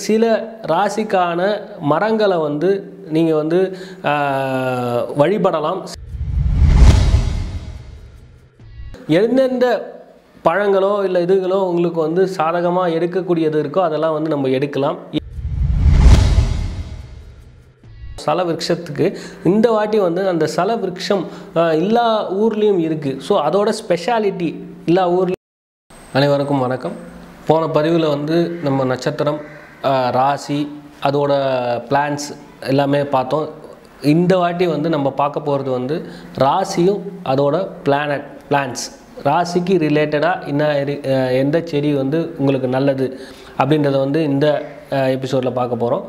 சில ராசிக்கான மரங்களை வந்து நீங்கள் வந்து ஆஹ், வழிபடலாம் எந்தெந்த பழங்களோ இல்லை இதுகளோ உங்களுக்கு வந்து சாதகமாக எடுக்கக்கூடியது இருக்கோ அதெல்லாம் வந்து நம்ம எடுக்கலாம் சல விருட்சத்துக்கு இந்த வாட்டி வந்து அந்த சல விருட்சம் ஆஹ், எல்லா ஊர்லேயும் இருக்குது ஸோ அதோட ஸ்பெஷாலிட்டி எல்லா ஊர்லேயும் அனைவருக்கும் வணக்கம் போன பதிவில் வந்து நம்ம நட்சத்திரம் ஆஹ், ராசி அதோட பிளான்ஸ் எல்லாமே பார்த்தோம் இந்த வாட்டி வந்து நம்ம பார்க்க போகிறது வந்து ராசியும் அதோட பிளானட் பிளான்ஸ் ராசிக்கு ரிலேட்டடாக என்ன இரு- ஆஹ், எந்த செடி வந்து உங்களுக்கு நல்லது அப்படின்றத வந்து இந்த எபிசோடில் பார்க்க போகிறோம்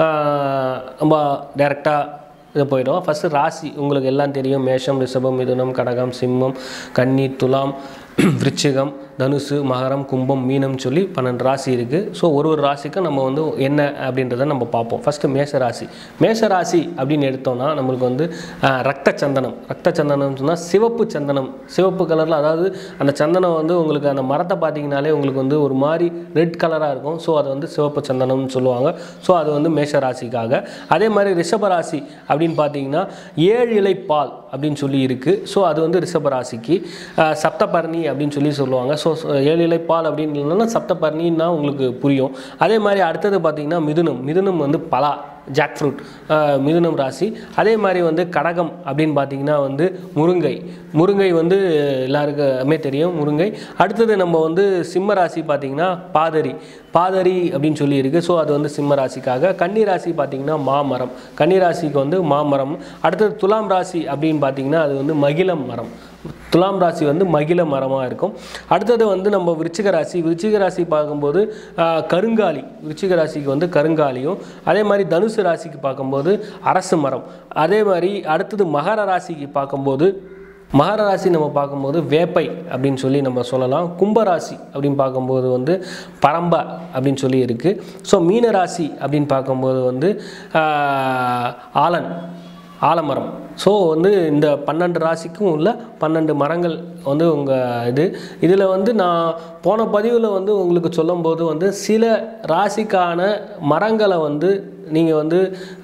நம்ம டைரெக்டாக இது போயிடும் ஃபஸ்ட்டு ராசி உங்களுக்கு எல்லாம் தெரியும் மேஷம் ரிஷபம் மிதுனம் கடகம் சிம்மம் கன்னி துலாம் விருச்சிகம் தனுசு மகரம் கும்பம் மீனம் சொல்லி பன்னெண்டு ராசி இருக்குது ஸோ ஒரு ஒரு ராசிக்கும் நம்ம வந்து என்ன அப்படின்றத நம்ம பார்ப்போம் ஃபஸ்ட்டு மேஷ ராசி மேஷ ராசி அப்படின்னு எடுத்தோம்னா நம்மளுக்கு வந்து ஆஹ், ரத்த சந்தனம் ரத்த சந்தனம் சொன்னால் சிவப்பு சந்தனம் சிவப்பு கலரில் அதாவது அந்த சந்தனம் வந்து உங்களுக்கு அந்த மரத்தை பார்த்தீங்கனாலே உங்களுக்கு வந்து ஒரு மாதிரி ரெட் கலராக இருக்கும் ஸோ அது வந்து சிவப்பு சந்தனம்னு சொல்லுவாங்க ஸோ அது வந்து மேஷ ராசிக்காக அதே மாதிரி ரிஷப ராசி அப்படின்னு பார்த்தீங்கன்னா ஏழு இலை பால் அப்படின்னு சொல்லி இருக்குது ஸோ அது வந்து ரிஷப ராசிக்கு ஆஹ், சப்தபரணி அப்படின்னு சொல்லி சொல்லுவாங்க ஸோ ஏழு இலை பால் அப்படின்னு சப்தபரணின்னா உங்களுக்கு புரியும் அதே மாதிரி அடுத்தது பார்த்தீங்கன்னா மிதுனம் மிதுனம் வந்து பலா ஜாக் ஃப்ரூட் மிதுனம் ராசி அதே மாதிரி வந்து கடகம் அப்படின்னு பார்த்தீங்கன்னா வந்து முருங்கை முருங்கை வந்து எல்லாருக்குமே தெரியும் முருங்கை அடுத்தது நம்ம வந்து சிம்ம ராசி பார்த்தீங்கன்னா பாதரி பாதரி அப்படின்னு சொல்லி இருக்குது ஸோ அது வந்து சிம்ம ராசிக்காக கன்னி ராசி பார்த்தீங்கன்னா மாமரம் கன்னி ராசிக்கு வந்து மாமரம் அடுத்தது துலாம் ராசி அப்படின்னு பார்த்தீங்கன்னா அது வந்து மகிழம் மரம் துலாம் ராசி வந்து மகிழ மரமாக இருக்கும் அடுத்தது வந்து நம்ம விருச்சிக ராசி விருச்சிக ராசி பார்க்கும்போது ஆஹ், கருங்காலி விருச்சிக ராசிக்கு வந்து கருங்காலியும் அதே மாதிரி தனுசு ராசிக்கு பார்க்கும்போது அரசு மரம் அதே மாதிரி அடுத்தது மகர ராசிக்கு பார்க்கும்போது மகர ராசி நம்ம பார்க்கும்போது வேப்பை அப்படின்னு சொல்லி நம்ம சொல்லலாம் கும்பராசி அப்படின்னு பார்க்கும்போது வந்து பரம்பை அப்படின்னு சொல்லி இருக்குது ஸோ மீன ராசி அப்படின்னு பார்க்கும்போது வந்து ஆஹ், ஆலன் ஆலமரம் ஸோ வந்து இந்த பன்னெண்டு ராசிக்கும் உள்ள பன்னெண்டு மரங்கள் வந்து உங்கள் இது இதில் வந்து நான் போன பதிவில் வந்து உங்களுக்கு சொல்லும்போது வந்து சில ராசிக்கான மரங்களை வந்து நீங்கள் வந்து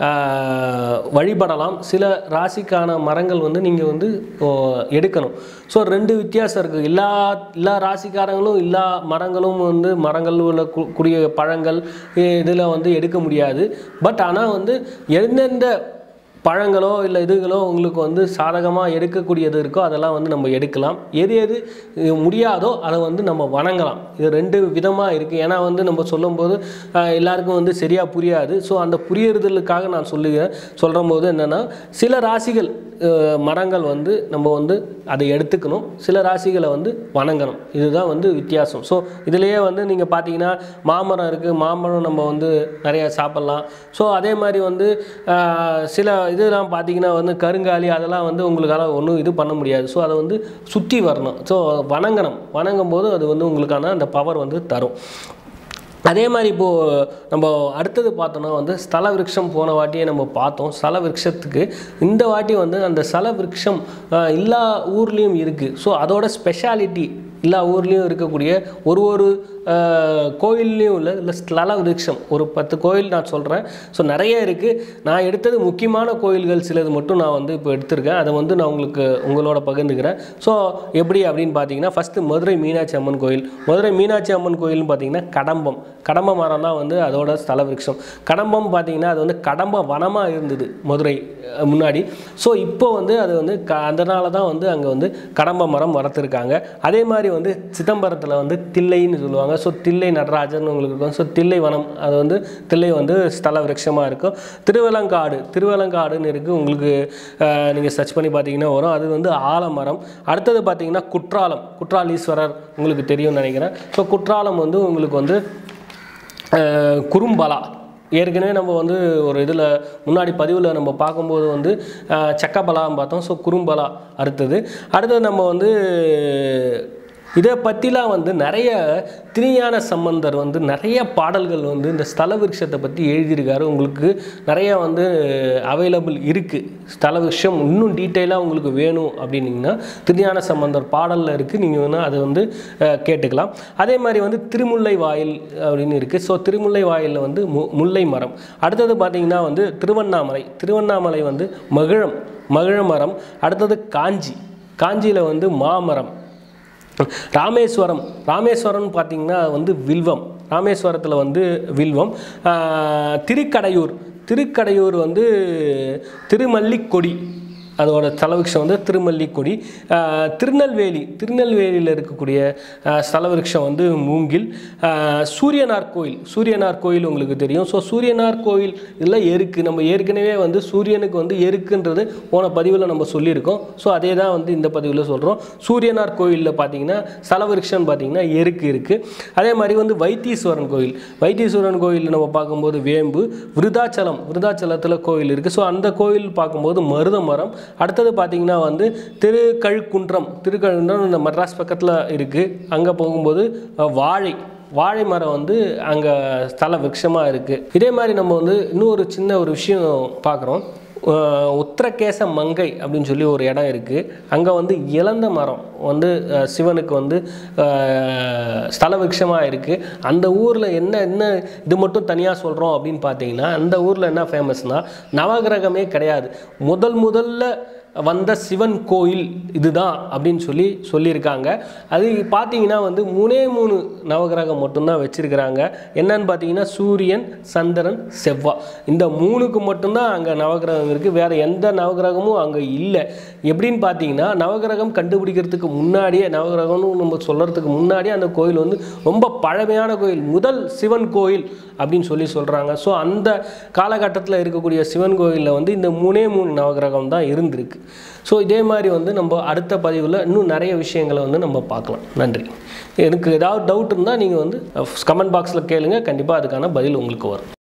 ஆஹ், வழிபடலாம் சில ராசிக்கான மரங்கள் வந்து நீங்கள் வந்து ஓ, எடுக்கணும் ஸோ ரெண்டு வித்தியாசம் இருக்குது எல்லா எல்லா ராசிக்காரங்களும் எல்லா மரங்களும் வந்து மரங்கள் உள்ள கு- கூடிய பழங்கள் இதில் வந்து எடுக்க முடியாது பட் ஆனால் வந்து எந்தெந்த பழங்களோ இல்லை இதுகளோ உங்களுக்கு வந்து சாதகமாக எடுக்கக்கூடியது இருக்கோ அதெல்லாம் வந்து நம்ம எடுக்கலாம் எது எது அஹ், முடியாதோ அதை வந்து நம்ம வணங்கலாம் இது ரெண்டு விதமாக இருக்குது ஏன்னா வந்து நம்ம சொல்லும்போது அஹ், எல்லாருக்கும் வந்து சரியாக புரியாது ஸோ அந்த புரியறதுக்காக நான் சொல்லுகிறேன் சொல்கிற போது என்னென்னா சில ராசிகள் அஹ், மரங்கள் வந்து நம்ம வந்து அதை எடுத்துக்கணும் சில ராசிகளை வந்து வணங்கணும் இதுதான் வந்து வித்தியாசம் ஸோ இதுலேயே வந்து நீங்கள் பார்த்தீங்கன்னா மாமரம் இருக்குது மாமரம் நம்ம வந்து நிறைய சாப்பிட்லாம் ஸோ அதே மாதிரி வந்து ஆஹ், சில இதெல்லாம் பார்த்தீங்கன்னா வந்து கருங்காலி அதெல்லாம் வந்து உங்களுக்கால ஒன்றும் இது பண்ண முடியாது ஸோ அதை வந்து சுற்றி வரணும் ஸோ வணங்கணும் வணங்கும் போது அது வந்து உங்களுக்கான அந்த பவர் வந்து தரும் அதே மாதிரி இப்போது நம்ம அடுத்தது பார்த்தோன்னா வந்து ஸ்தல விருட்சம் போன வாட்டியே நம்ம பார்த்தோம் ஸ்தல விருட்சத்துக்கு இந்த வாட்டி வந்து அந்த ஸ்தல விருட்சம் ஆஹ், எல்லா ஊர்லேயும் இருக்குது ஸோ அதோட ஸ்பெஷாலிட்டி எல்லா ஊர்லேயும் இருக்கக்கூடிய ஒரு ஒரு ஆஹ், கோயில்லையும் உள்ள இல்லை ஸ்தல விருட்சம் ஒரு பத்து கோயில் நான் சொல்கிறேன் ஸோ நிறைய இருக்குது நான் எடுத்தது முக்கியமான கோயில்கள் சிலது மட்டும் நான் வந்து இப்போ எடுத்திருக்கேன் அதை வந்து நான் உங்களுக்கு உங்களோட பகிர்ந்துக்கிறேன் ஸோ எப்படி அப்படின்னு பார்த்தீங்கன்னா ஃபஸ்ட்டு மதுரை மீனாட்சி அம்மன் கோயில் மதுரை மீனாட்சி அம்மன் கோயில்னு பார்த்தீங்கன்னா கடம்பம் கடம்ப மரம் தான் வந்து அதோட ஸ்தல விருட்சம் கடம்பம் பார்த்தீங்கன்னா அது வந்து கடம்ப வனமாக இருந்தது மதுரை அஹ், முன்னாடி ஸோ இப்போ வந்து அது வந்து க அதனால தான் வந்து அங்கே வந்து கடம்ப மரம் வளர்த்துருக்காங்க அதே மாதிரி வந்து சிதம்பரத்தில் வந்து தில்லைன்னு சொல்லுவாங்க ஸோ தில்லை நடராஜன் உங்களுக்கு இருக்கும் ஸோ தில்லை வனம் அது வந்து தில்லை வந்து ஸ்தல விருட்சமாக இருக்கும் திருவலங்காடு திருவலங்காடுன்னு இருக்குது உங்களுக்கு நீங்கள் சர்ச் பண்ணி பார்த்தீங்கன்னா வரும் அது வந்து ஆலமரம் அடுத்தது பார்த்தீங்கன்னா குற்றாலம் குற்றாலீஸ்வரர் உங்களுக்கு தெரியும்னு நினைக்கிறேன் ஸோ குற்றாலம் வந்து உங்களுக்கு வந்து அஹ், குறும்பலா ஏற்கனவே நம்ம வந்து ஒரு இதில் முன்னாடி பதிவில் நம்ம பார்க்கும்போது வந்து அஹ், சக்கபலான்னு பார்த்தோம் ஸோ குறும்பலா அடுத்தது அடுத்தது நம்ம வந்து இதை பற்றிலாம் வந்து நிறைய திருஞான சம்பந்தர் வந்து நிறைய பாடல்கள் வந்து இந்த ஸ்தல விருட்சத்தை பற்றி எழுதியிருக்காரு உங்களுக்கு நிறைய வந்து அவைலபிள் இருக்குது ஸ்தல விருட்சம் இன்னும் டீட்டெயிலாக உங்களுக்கு வேணும் அப்படின்னீங்கன்னா திருஞான சம்பந்தர் பாடலில் இருக்குது நீங்கள் வேணால் அதை வந்து அஹ், கேட்டுக்கலாம் அதே மாதிரி வந்து திருமுல்லை வாயில் அப்படின்னு இருக்குது ஸோ திருமுல்லை வாயிலில் வந்து மு முல்லை மரம் அடுத்தது பார்த்தீங்கன்னா வந்து திருவண்ணாமலை திருவண்ணாமலை வந்து மகிழம் மகிழ மரம் அடுத்தது காஞ்சி காஞ்சியில் வந்து மாமரம் ராமேஸ்வரம் ராமேஸ்வரம் பார்த்தீங்கன்னா வந்து வில்வம் ராமேஸ்வரத்தில் வந்து வில்வம் ஆஹ், திருக்கடையூர் திருக்கடையூர் வந்து திருமல்லிக்கொடி அதோட தலவிருஷம் வந்து திருமல்லிக்கொடி ஆஹ், திருநெல்வேலி திருநெல்வேலியில் இருக்கக்கூடிய ஆஹ், ஸ்தலவிருஷம் வந்து மூங்கில் ஆஹ், சூரியனார் கோயில் சூரியனார் கோயில் உங்களுக்கு தெரியும் ஸோ சூரியனார் கோயில் இதில் எருக்கு நம்ம ஏற்கனவே வந்து சூரியனுக்கு வந்து எருக்குன்றது போன பதிவில் நம்ம சொல்லியிருக்கோம் ஸோ அதே தான் வந்து இந்த பதிவில் சொல்கிறோம் சூரியனார் கோயிலில் பார்த்தீங்கன்னா ஸ்தலவிருஷம்னு பார்த்தீங்கன்னா எருக்கு இருக்குது அதே மாதிரி வந்து வைத்தீஸ்வரன் கோயில் வைத்தீஸ்வரன் கோயில் நம்ம பார்க்கும்போது வேம்பு விருதாச்சலம் விருதாச்சலத்தில் கோயில் இருக்குது ஸோ அந்த கோயில் பார்க்கும்போது மருத மரம் அடுத்தது பார்த்தீங்கன்னா வந்து திருக்கழுக்குன்றம் திருக்கழுக்குன்றம் இந்த மெட்ராஸ் பக்கத்தில் இருக்குது அங்கே போகும்போது அஹ், வாழை வாழை மரம் வந்து அங்கே ஸ்தல விருட்சமாக இருக்குது இதே மாதிரி நம்ம வந்து இன்னொரு சின்ன ஒரு விஷயம் பார்க்குறோம் அஹ் உத்தரகேச மங்கை அப்படின்னு சொல்லி ஒரு இடம் இருக்குது அங்கே வந்து இளந்த மரம் வந்து அஹ், சிவனுக்கு வந்து அஹ், ஸ்தல விருட்சமாக இருக்குது அந்த ஊரில் என்ன என்ன இது மட்டும் தனியாக சொல்கிறோம் அப்படின்னு பார்த்தீங்கன்னா அந்த ஊரில் என்ன ஃபேமஸ்னால் நவகிரகமே கிடையாது முதல் முதல்ல வந்த சிவன் கோயில் இதுதான் அப்படின்னு சொல்லி சொல்லியிருக்காங்க அது பார்த்தீங்கன்னா வந்து மூணே மூணு நவகிரகம் மட்டும்தான் வச்சுருக்கிறாங்க என்னன்னு பார்த்தீங்கன்னா சூரியன் சந்திரன் செவ்வாய் இந்த மூணுக்கு மட்டும்தான் அங்கே நவகிரகம் இருக்குது வேறு எந்த நவகிரகமும் அங்கே இல்லை எப்படின்னு பார்த்தீங்கன்னா நவகிரகம் கண்டுபிடிக்கிறதுக்கு முன்னாடியே நவகிரகம்னு நம்ம சொல்கிறதுக்கு முன்னாடியே அந்த கோயில் வந்து ரொம்ப பழமையான கோயில் முதல் சிவன் கோயில் அப்படின்னு சொல்லி சொல்கிறாங்க ஸோ அந்த காலகட்டத்தில் இருக்கக்கூடிய சிவன் கோயிலில் வந்து இந்த மூணே மூணு நவகிரகம் தான் இருந்திருக்கு ஸோ இதே மாதிரி வந்து நம்ம அடுத்த பதிவில் இன்னும் நிறைய விஷயங்களை வந்து நம்ம பார்க்கலாம் நன்றி எனக்கு ஏதாவது டவுட் இருந்தால் நீங்கள் வந்து கமெண்ட் பாக்ஸில் கேளுங்க கண்டிப்பாக அதுக்கான பதில் உங்களுக்கு வரும்